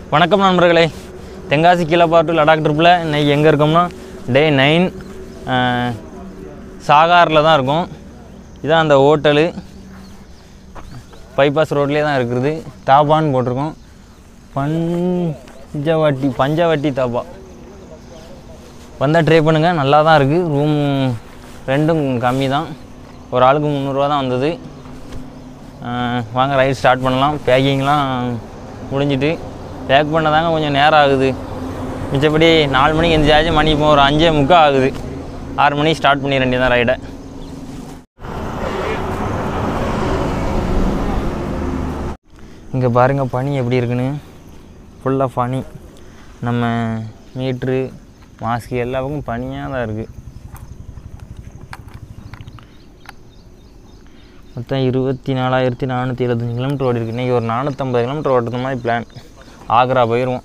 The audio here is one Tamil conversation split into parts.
வணக்கம் நண்பர்களே தென்காசி கீழப்பா டு லடாக் ட்ரிப்பில் இன்னைக்கு எங்கே இருக்கோம்னா டே நைன் சாகாரில் தான் இருக்கும் இதான் அந்த ஹோட்டலு பைபாஸ் ரோட்லேயே தான் இருக்குது தாபான்னு போட்டிருக்கோம் பஞ்சவட்டி பஞ்சவட்டி தாபா வந்தால் ட்ரை பண்ணுங்கள் நல்லா தான் இருக்குது ரூம் ரெண்டும் கம்மி தான் ஒரு ஆளுக்கு முந்நூறுரூவா தான் வந்தது ஆஹ் வாங்க ரைட் ஸ்டார்ட் பண்ணலாம் பேக்கிங்லாம் முடிஞ்சிட்டு பேக் பண்ண தாங்க கொஞ்சம் நேரம் ஆகுது மிச்சப்படி நாலு மணிக்கு எந்திரிச்சாச்சு மணி இப்போ ஒரு அஞ்சே முக்கால் ஆகுது ஆறு மணிக்கு ஸ்டார்ட் பண்ணிட வேண்டியதான் ரைடை இங்கே பாருங்கள் பனி எப்படி இருக்குன்னு ஃபுல்லாக பனி நம்ம மீட்ரு மாஸ்க்கு எல்லா பக்கமும் பனியாக தான் இருக்குது மொத்தம் இருபத்தி நாலாயிரத்தி நானூற்றி எழுபத்தஞ்சு கிலோமீட்டர் ஓடி இருக்கு இன்றைக்கி ஒரு நானூற்றம்பது கிலோமீட்டர் ஓட்டுறது மாதிரி பிளான் ஆக்ரா போயிடுவோம்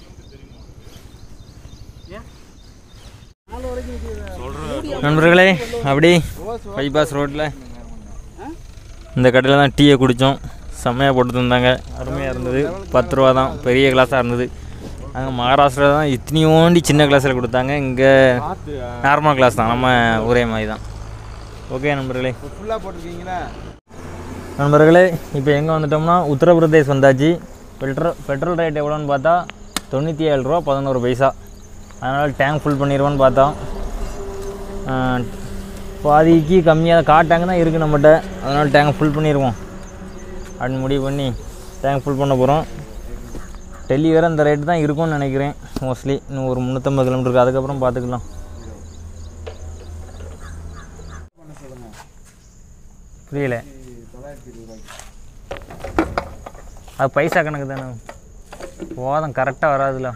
நண்பர்களே அப்படி பைபாஸ் ரோட்டில் இந்த கடையில் தான் டீயை குடித்தோம் செம்மையாக போட்டு தந்தாங்க அருமையாக இருந்தது பத்து ரூபா தான் பெரிய கிளாஸாக இருந்தது அங்கே மகாராஷ்டிரா தான் இத்தனையோண்டி சின்ன கிளாஸில் கொடுத்தாங்க இங்கே நார்மல் கிளாஸ் தான் நம்ம ஒரே மாதிரி தான் ஓகே நண்பர்களே ஃபுல்லாக போட்டிருக்கீங்களா நண்பர்களே இப்போ எங்கே வந்துட்டோம்னா உத்தரப்பிரதேஷ் வந்தாச்சு பெட்ரோல் பெட்ரோல் ரேட் எவ்வளோன்னு பார்த்தா தொண்ணூற்றி ஏழு ரூபா பதினோரு பைசா அதனால் டேங்க் ஃபுல் பண்ணிடுவோன்னு பார்த்தோம் ஆஹ், பாதிக்கு கம்மியாக கார் டேங்க் தான் இருக்குது நம்மகிட்ட அதனால் டேங்க் ஃபுல் பண்ணிடுவோம் அப்படின்னு முடிவு பண்ணி டேங்க் ஃபுல் பண்ண போகிறோம் டெல்லி வேறு இந்த ரேட்டு தான் இருக்கும்னு நினைக்கிறேன் மோஸ்ட்லி இன்னும் ஒரு முந்நூற்றம்பது கிலோமீட்டர் இருக்குது அதுக்கப்புறம் பார்த்துக்கலாம் புரியல அது பைசா கணக்கு தானே போதும் கரெக்டாக வராதுல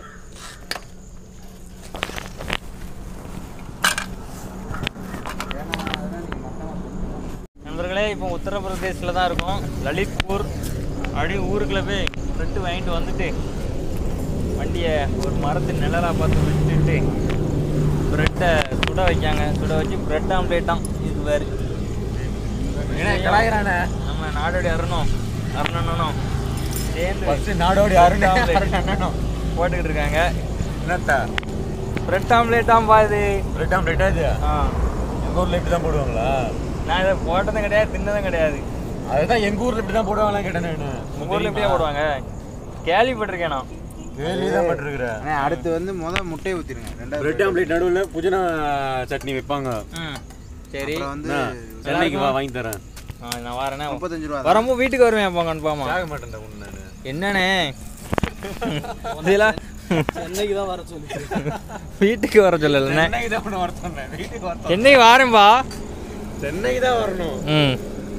நண்பர்களே இப்போ உத்தரப்பிரதேசில் தான் இருக்கோம் லலித்பூர் அப்படி ஊருக்குள்ள போய் ப்ரெட்டு வாங்கிட்டு வந்துட்டு வண்டியை ஒரு மரத்து நிழலாக பார்த்து விட்டுட்டு ப்ரெட்டை சுட வைக்காங்க சுட வச்சு ப்ரெட் ஆம்லேட்டாம் இது வேறு ஏன்னா கலாயிரானே நம்ம நாடோடி அருணும் அருணனும் சேர்ந்து ஃபஸ்ட்டு நாடோடி அருண் அருண் போட்டுக்கிட்டு இருக்காங்க என்னத்தா பிரெட் ஆம்லேட்டாம்பா இது பிரெட் ஆம்லேட்டா இது ஆ எங்கள் ஊரில் இப்படி தான் போடுவாங்களா நான் இதை போட்டதும் கிடையாது தின்னதும் கிடையாது அதுதான் எங்கள் ஊரில் இப்படி தான் போடுவாங்களா கேட்டேன் நான் உங்கள் ஊரில் எப்படியா போடுவாங்க கேள்விப்பட்டிருக்கேன் நான் கேள்வி தான் பட்டிருக்கிறேன் அண்ணே, அடுத்து வந்து முத முட்டையை ஊற்றிருங்க ரெண்டாவது பிரெட் ஆம்லேட் நடுவில் புதினா சட்னி வைப்பாங்க ம் சரி அப்புறம் வந்து என்ன, சென்னைக்கு வா வாங்கி தரேன் ஆ நான் வரேனே முப்பத்தஞ்சு ரூபா தான். வரும்போது வீட்டுக்கு வருவேன் அப்போ கன்ஃபார்மா ஆக மாட்டேன்டா ஒன்று நான் என்னண்ணே இதெல்லாம் சென்னைக்கு தான் வர சொல்லி வீட்டுக்கு வர சொல்லலண்ணே சென்னைக்கு தான் ஒன்று வர சொன்னேன் வீட்டுக்கு வர என்னைக்கு வாரேன்பா சென்னைக்கு தான் வரணும் ம்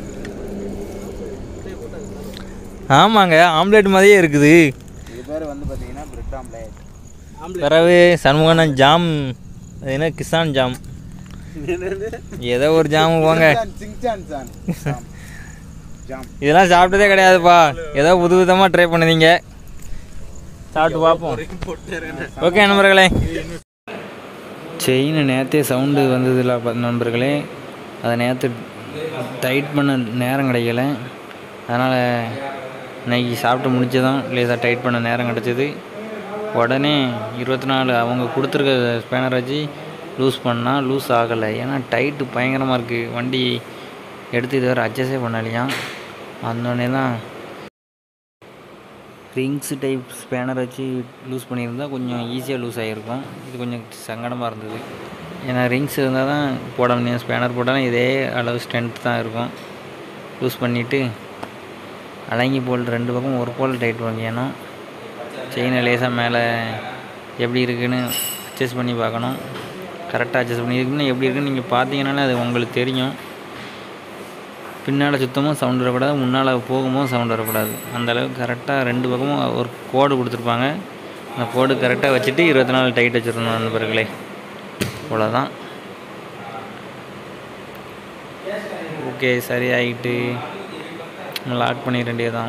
ஆமாங்க ஆம்லேட் மாதிரியே இருக்குது இது பேர் வந்து பார்த்தீங்கன்னா பிரெட் ஆம்லேட் பிறகு சண்முகண்ணன் ஜாம் அது என்ன கிசான் ஜாம் ஏதோ ஒரு ஜாம் போங்க சிங்சான் சான் ஜாம். ஜாம் இதெல்லாம் சாப்பிட்டதே கிடையாதுப்பா ஏதோ புது விதமாக ட்ரை பண்ணுதீங்க சாப்பிட்டு பார்ப்போம் ஓகே நண்பர்களே செயின் நேற்றே சவுண்டு வந்ததில்ல நண்பர்களே அதை நேற்று டைட் பண்ண நேரம் கிடைக்கல அதனால் இன்னைக்கு சாப்பிட்டு முடிச்சதும் லேசாக டைட் பண்ண நேரம் கிடச்சிது உடனே இருபத்தி நாலு அவங்க கொடுத்துருக்க ஸ்பேனர் வச்சு லூஸ் பண்ணால் லூஸ் ஆகலை ஏன்னா டைட்டு பயங்கரமாக இருக்குது வண்டி எடுத்து இது வரை அட்ஜஸ்டே பண்ணலையாம் வந்தோடனே தான் ரிங்ஸ் டைப் ஸ்பேனர் வச்சு லூஸ் பண்ணியிருந்தால் கொஞ்சம் ஈஸியாக லூஸ் ஆகிருக்கும் இது கொஞ்சம் சங்கடமாக இருந்தது ஏன்னா ரிங்ஸ் இருந்தால் தான் போட முடியும் ஸ்பேனர் போட்டாலும் இதே அளவு ஸ்ட்ரென்த் தான் இருக்கும் லூஸ் பண்ணிவிட்டு அலங்கி போல் ரெண்டு பக்கம் ஒரு போல் டைட் வாங்கிக்கணும் செயினை லேசாக மேலே எப்படி இருக்குன்னு அட்ஜஸ்ட் பண்ணி பார்க்கணும் கரெக்டாக அட்ஜஸ்ட் பண்ணி இருக்குன்னு எப்படி இருக்குன்னு நீங்கள் பார்த்தீங்கன்னாலே அது உங்களுக்கு தெரியும் பின்னால் சுத்தமாக சவுண்ட் வரக்கூடாது முன்னால் போகும்போது சவுண்ட் வரக்கூடாது அந்த அளவுக்கு கரெக்டாக ரெண்டு பக்கமும் ஒரு கோடு கொடுத்துருப்பாங்க அந்த கோடு கரெக்டாக வச்சுட்டு இருபத்தி நாலு டைட் வச்சிடணும் நண்பர்களே அவ்வளோதான் ஓகே சரி ஆகிட்டு லாக் பண்ணிட வேண்டியதான்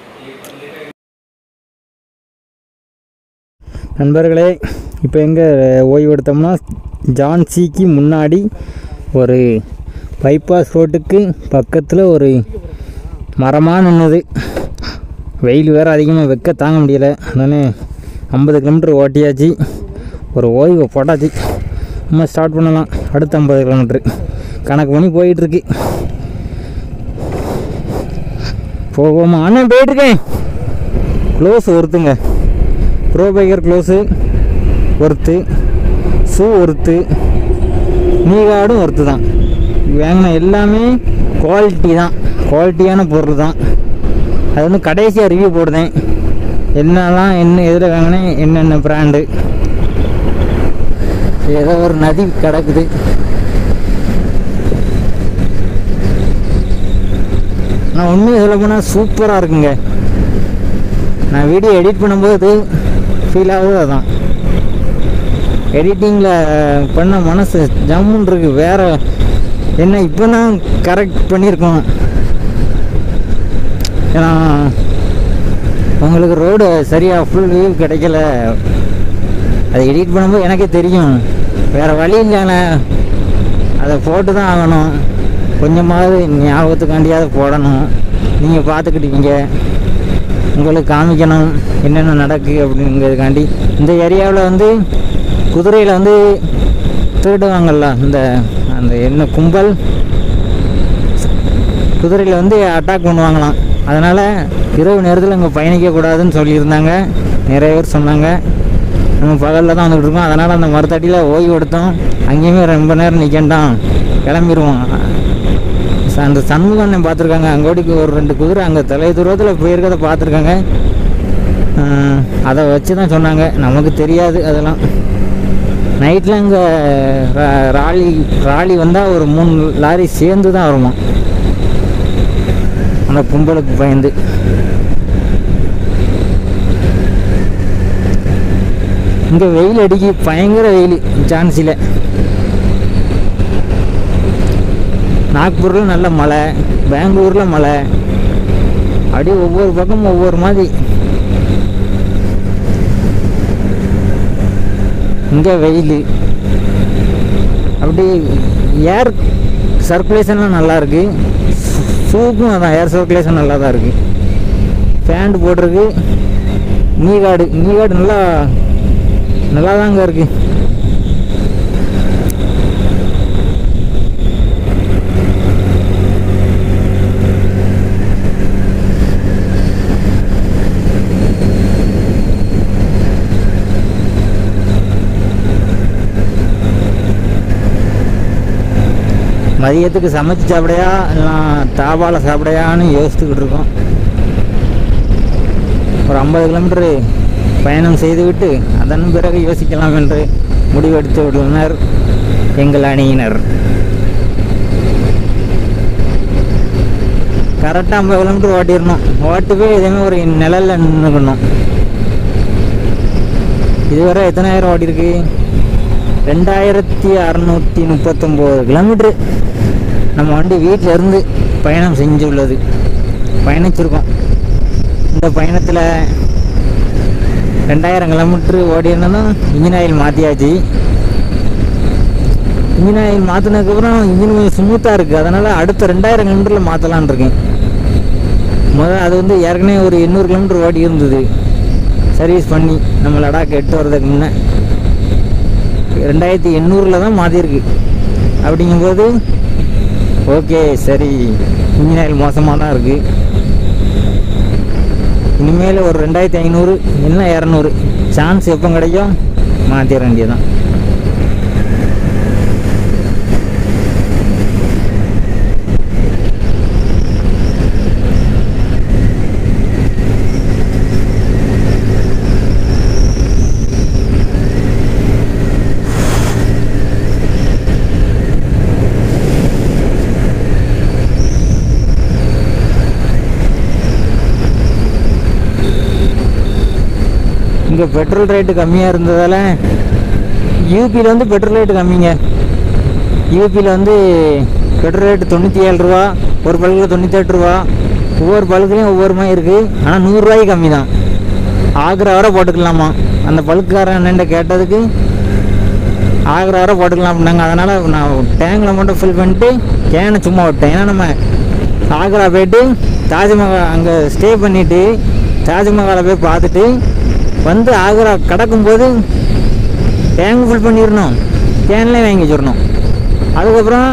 நண்பர்களே இப்போ எங்கே ஓய்வு எடுத்தோம்னா ஜான்சிக்கு முன்னாடி ஒரு பைபாஸ் ரோட்டுக்கு பக்கத்தில் ஒரு மரமாக நின்றுது வெயில் வேறு அதிகமாக வெக்க தாங்க முடியல அதனால ஐம்பது கிலோமீட்டர் ஓட்டியாச்சு ஒரு ஓய்வு போட்டாச்சு நம்ம ஸ்டார்ட் பண்ணலாம் அடுத்த ஐம்பது கிலோமீட்ரு கணக்கு பண்ணி போயிட்டுருக்கு போவோமா அண்ணன் போயிட்டுருக்கேன் க்ளோஸ் ஒருத்துங்க ப்ரோ பைக்கர் க்ளோஸு ஒருத்து ஷூ ஒருத்து நீ கார்டும் ஒருத்து தான் வாங்கின எல்லாமே குவாலிட்டி தான் குவாலிட்டியான பொருள் தான் அது வந்து கடைசியாக ரிவ்யூ போடுதேன் என்னெல்லாம் என்ன எதில் வாங்கினேன் என்னென்ன பிராண்டு ஏதோ ஒரு நதி கிடக்குது நான் உண்மையை சொல்ல போனால் சூப்பராக இருக்குங்க நான் வீடியோ எடிட் பண்ணும்போது ஃபீல் ஆகுது அதான் எடிட்டிங்கில் பண்ண மனசு ஜம்முன்னு இருக்கு வேற என்ன இப்போ தான் கரெக்ட் பண்ணியிருக்கோம் ஏன்னா உங்களுக்கு ரோடு சரியாக ஃபுல் வியூ கிடைக்கல அதை எடிட் பண்ணும்போது எனக்கே தெரியும் வேறு வழி இல்லைண்ணே அதை போட்டு தான் ஆகணும் கொஞ்சமாவது ஞாபகத்துக்காண்டியாவது போடணும் நீங்கள் பார்த்துக்கிட்டீங்க உங்களுக்கு காமிக்கணும் என்னென்ன நடக்கு அப்படிங்கிறதுக்காண்டி இந்த ஏரியாவில் வந்து குதிரையில் வந்து திருடுவாங்கல்ல இந்த அந்த என்ன கும்பல் குதிரையில் வந்து அட்டாக் பண்ணுவாங்களாம் அதனால் இரவு நேரத்தில் இங்கே பயணிக்கக்கூடாதுன்னு சொல்லியிருந்தாங்க நிறைய பேர் சொன்னாங்க நம்ம பகலில் தான் வந்துட்டு இருக்கோம் அதனால் அந்த மரத்தடியில் ஓய்வு எடுத்தோம் அங்கேயுமே ரொம்ப நேரம் நிற்கண்டாம் கிளம்பிடுவோம் ச- அந்த சண்முகண்ணன் பார்த்துருக்காங்க அங்கோடிக்கு ஒரு ரெண்டு குதிரை அங்கே தொலை தூரத்தில் போயிருக்கதை பார்த்துருக்காங்க அதை வச்சு தான் சொன்னாங்க நமக்கு தெரியாது அதெல்லாம் நைட்டில் இங்கே ராலி ராலி வந்தால் ஒரு மூணு லாரி சேர்ந்து தான் வருமா அந்த கும்பலுக்கு பயந்து இங்கே வெயில் அடிக்கி பயங்கர வெயில் ஜான்சியில் நாக்பூரில் நல்ல மழை பெங்களூரில் மழை அப்படியே ஒவ்வொரு பக்கமும் ஒவ்வொரு மாதிரி இங்கே வெயில் அப்படி ஏர் சர்க்குலேஷன்லாம் நல்லா இருக்கு ஷூக்கும் அதான் ஏர் சர்க்குலேஷன் நல்லா தான் இருக்கு பேண்ட் போட்டிருக்கு நீ காடு நீ காடு நல்லா நல்லா தாங்க இருக்கு மதியத்துக்கு சமைச்சு சாப்பிடையா இல்லை தாபால சாப்பிடையான்னு யோசித்துக்கிட்டு இருக்கோம் ஒரு ஐம்பது கிலோமீட்டரு பயணம் செய்துவிட்டு அதன் பிறகு யோசிக்கலாம் என்று முடிவெடுத்து உள்ளனர் எங்கள் அணியினர் கரெக்டாக ஐம்பது கிலோமீட்டர் ஓட்டிடணும் ஓட்டு போய் இதேமாதிரி ஒரு நிழல்ல நின்றுக்கணும் இதுவரை எத்தனாயிரம் ஓட்டியிருக்கு ரெண்டாயிரத்தி அறநூற்றி முப்பத்தொம்போது கிலோமீட்ரு நம்ம வண்டி வீட்டில் இருந்து பயணம் செஞ்சுள்ளது பயணிச்சிருக்கோம் இந்த பயணத்தில் ரெண்டாயிரம் கிலோமீட்ரு ஓடி இருந்ததும் இன்ஜின் ஆயில் மாற்றியாச்சு இன்ஜின் ஆயில் மாற்றினதுக்கப்புறம் இன்ஜின் கொஞ்சம் ஸ்மூத்தாக இருக்குது அதனால் அடுத்த ரெண்டாயிரம் கிலோமீட்டரில் மாற்றலான் இருக்கேன் முதல் அது வந்து ஏற்கனவே ஒரு எண்ணூறு கிலோமீட்டர் ஓடி இருந்தது சர்வீஸ் பண்ணி நம்ம லடாக் எட்டு வரதுக்கு முன்னே ரெண்டாயிரத்தி எண்ணூறில் தான் மாற்றிருக்கு அப்படிங்கும்போது ஓகே சரி இன்ஜின் ஆயில் மோசமாக தான் இருக்குது இனிமேல் ஒரு ரெண்டாயிரத்தி ஐநூறு இல்லைன்னா இரநூறு சான்ஸ் எப்போ கிடைக்கும் மாற்றிட வேண்டியதான் இங்கே பெட்ரோல் ரேட்டு கம்மியாக இருந்ததால் யூபியில் வந்து பெட்ரோல் ரேட்டு கம்மிங்க யூபியில் வந்து பெட்ரோல் ரேட்டு தொண்ணூற்றி ஏழு ரூபா ஒரு பல்கில் தொண்ணூத்தெட்டு ரூபா ஒவ்வொரு பல்குலேயும் ஒவ்வொரு மாதிரி இருக்குது ஆனால் நூறுரூவாய்க்கு கம்மி தான் ஆக்ரா வரை போட்டுக்கலாமா அந்த பல்குக்காரன் என்னென்ன கேட்டதுக்கு ஆக்ரா வரை போட்டுக்கலாம் அப்படின்னாங்க அதனால் நான் டேங்கில் மட்டும் ஃபில் பண்ணிட்டு கேனை சும்மா விட்டேன் ஏன்னா நம்ம ஆக்ரா போயிட்டு தாஜ்மஹால் அங்கே ஸ்டே பண்ணிவிட்டு தாஜ்மஹாலை போய் பார்த்துட்டு வந்து ஆக்ரா கடக்கும்போது டேங்க் ஃபுல் பண்ணிடணும் கேன்லேயே வாங்கி வச்சிடணும் அதுக்கப்புறம்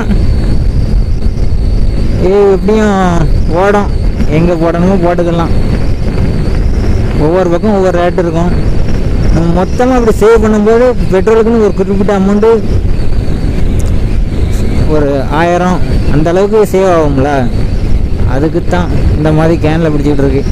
இது எப்படியும் ஓடும் எங்கே போடணுமோ போட்டுக்கலாம் ஒவ்வொரு பக்கம் ஒவ்வொரு ரேட் இருக்கும் நம்ம மொத்தமாக அப்படி சேவ் பண்ணும்போது பெட்ரோலுக்குன்னு ஒரு குறிப்பிட்ட அமௌண்ட்டு ஒரு ஆயிரம் அந்த அளவுக்கு சேவ் ஆகும்ல அதுக்கு தான் இந்த மாதிரி கேனில் பிடிச்சிக்கிட்டு இருக்கு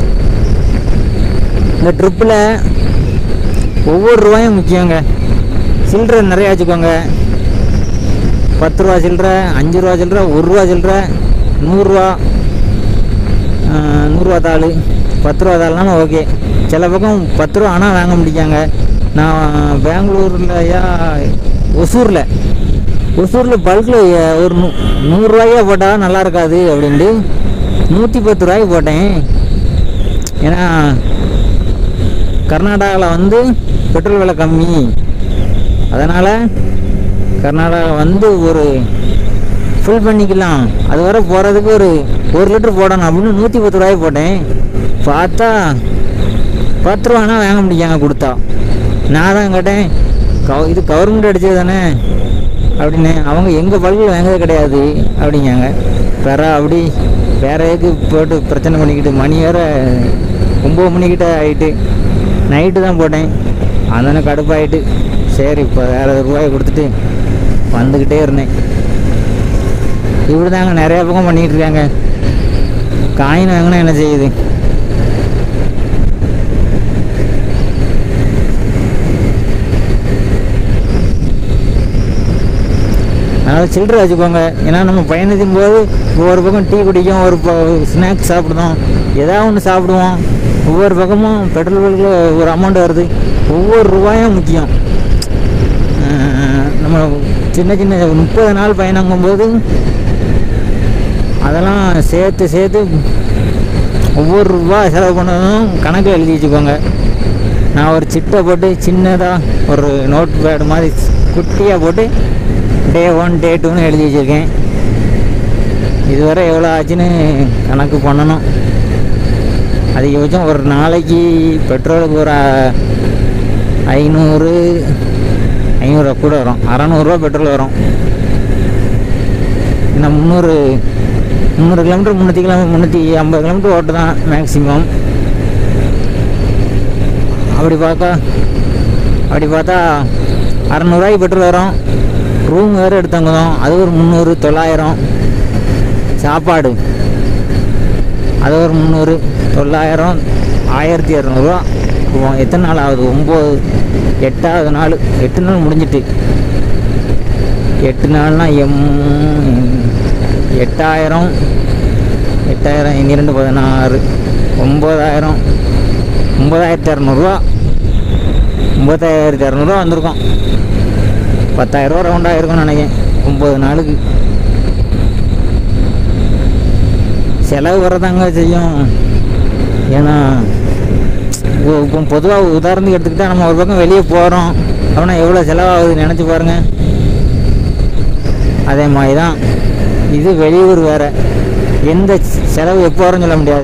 இந்த ட்ரிப்பில் ஒவ்வொரு ரூபாயும் முக்கியங்க சில்லறை நிறையா வச்சுக்கோங்க பத்து ரூபா சில்லறை அஞ்சு ரூபா சில்லறை ஒரு ரூபா சில்லறை நூறுரூவா நூறுரூவா தாள் பத்து ரூபா தாள்னாலும் ஓகே சில பக்கம் பத்து ரூபா ஆனால் வாங்க முடியாங்க நான் பெங்களூர்லையா ஒசூரில் ஒசூரில் பல்கில் ஒரு நூ நூறுரூவாயா போட்டால் நல்லா இருக்காது அப்படின்ட்டு நூற்றி பத்து ரூபாய்க்கு போட்டேன் ஏன்னா கர்நாடகாவில் வந்து பெட்ரோல் விலை கம்மி அதனால் கர்நாடகா வந்து ஒரு ஃபுல் பண்ணிக்கலாம் அது வரை போகிறதுக்கு ஒரு ஒரு லிட்டர் போடணும் அப்படின்னு நூற்றி பத்து ரூபாய் போட்டேன் பார்த்தா பத்து ரூபானா வாங்க முடியாங்க கொடுத்தா நான் தான் கேட்டேன் கவ இது கவர்மெண்ட் அடிச்சது தானே அப்படின்னு அவங்க எங்கள் பல்கில் வாங்குறது கிடையாது அப்படிங்காங்க வேற அப்படி வேற எதுக்கு போட்டு பிரச்சனை பண்ணிக்கிட்டு மணி வேற ஒம்பது மணிக்கிட்ட ஆகிட்டு நைட்டு தான் போட்டேன் அதனால கடுப்பாயிட்டு சரி இப்போ வேற ரூபாயை கொடுத்துட்டு வந்துக்கிட்டே இருந்தேன் இப்படி தாங்க நிறையா பக்கம் பண்ணிக்கிட்டு இருக்காங்க காயின் வாங்கினா என்ன செய்யுது அதனால் சில்லறை வச்சுக்கோங்க ஏன்னா நம்ம பயணத்தின் போது ஒவ்வொரு பக்கம் டீ குடிக்கும் ஒரு ஸ்நாக்ஸ் சாப்பிடுவோம் ஏதாவது ஒன்று சாப்பிடுவோம் ஒவ்வொரு பக்கமும் பெட்ரோலுக்கு ஒரு அமௌண்ட் வருது ஒவ்வொரு ரூபாயும் முக்கியம் அஹ் நம்ம சின்ன சின்ன முப்பது நாள் பயணங்கும்போது அதெல்லாம் சேர்த்து சேர்த்து ஒவ்வொரு ரூபா செலவு பண்ணதும் கணக்கு எழுதி வச்சுக்கோங்க நான் ஒரு சிட்டை போட்டு சின்னதாக ஒரு நோட் பேடு மாதிரி குட்டியாக போட்டு டே ஒன் டே டூன்னு எழுதி வச்சுருக்கேன் இதுவரை எவ்வளோ ஆச்சுன்னு கணக்கு பண்ணணும் அதிகபட்சம் ஒரு நாளைக்கு பெட்ரோலுக்கு ஒரு ஐநூறு ஐநூறுரூவா கூட வரும் அறநூறுவா பெட்ரோல் வரும் இன்னும் முந்நூறு முந்நூறு கிலோமீட்டர் முந்நூற்றி கிலோமீட்டர் முந்நூற்றி ஐம்பது கிலோமீட்டர் ஓட்டு தான் மேக்ஸிமம் அப்படி பார்த்தா அப்படி பார்த்தா அறநூறுவாய்க்கு பெட்ரோல் வரும் ரூம் வேறு எடுத்தவங்க அது ஒரு முந்நூறு தொள்ளாயிரம் சாப்பாடு அது ஒரு முந்நூறு தொள்ளாயிரம் ஆயிரத்தி இரநூறுவா போவோம் எத்தனை நாள் ஆகுது ஒம்பது எட்டாவது நாள் எட்டு நாள் முடிஞ்சிட்டு எட்டு நாள்னா எம் எட்டாயிரம் எட்டாயிரம் இனி ரெண்டு பதினாறு ஒம்பதாயிரம் ஒம்பதாயிரத்தி இரநூறுவா ஒம்பதாயிரத்தி இரநூறுவா வந்திருக்கோம் பத்தாயிரரூவா ரவுண்டாக இருக்கும்னு நினைக்கிறேன் ஒம்பது நாளுக்கு செலவு வரதாங்க செய்யும் ஏன்னா இப்போ இப்போ பொதுவாக உதாரணத்துக்கு எடுத்துக்கிட்டால் நம்ம ஒரு பக்கம் வெளியே போகிறோம் அப்படின்னா எவ்வளோ செலவாகுது நினச்சி பாருங்கள் அதே மாதிரி தான் இது வெளியூர் வேறு எந்த செலவு எப்போ வரும்னு சொல்ல முடியாது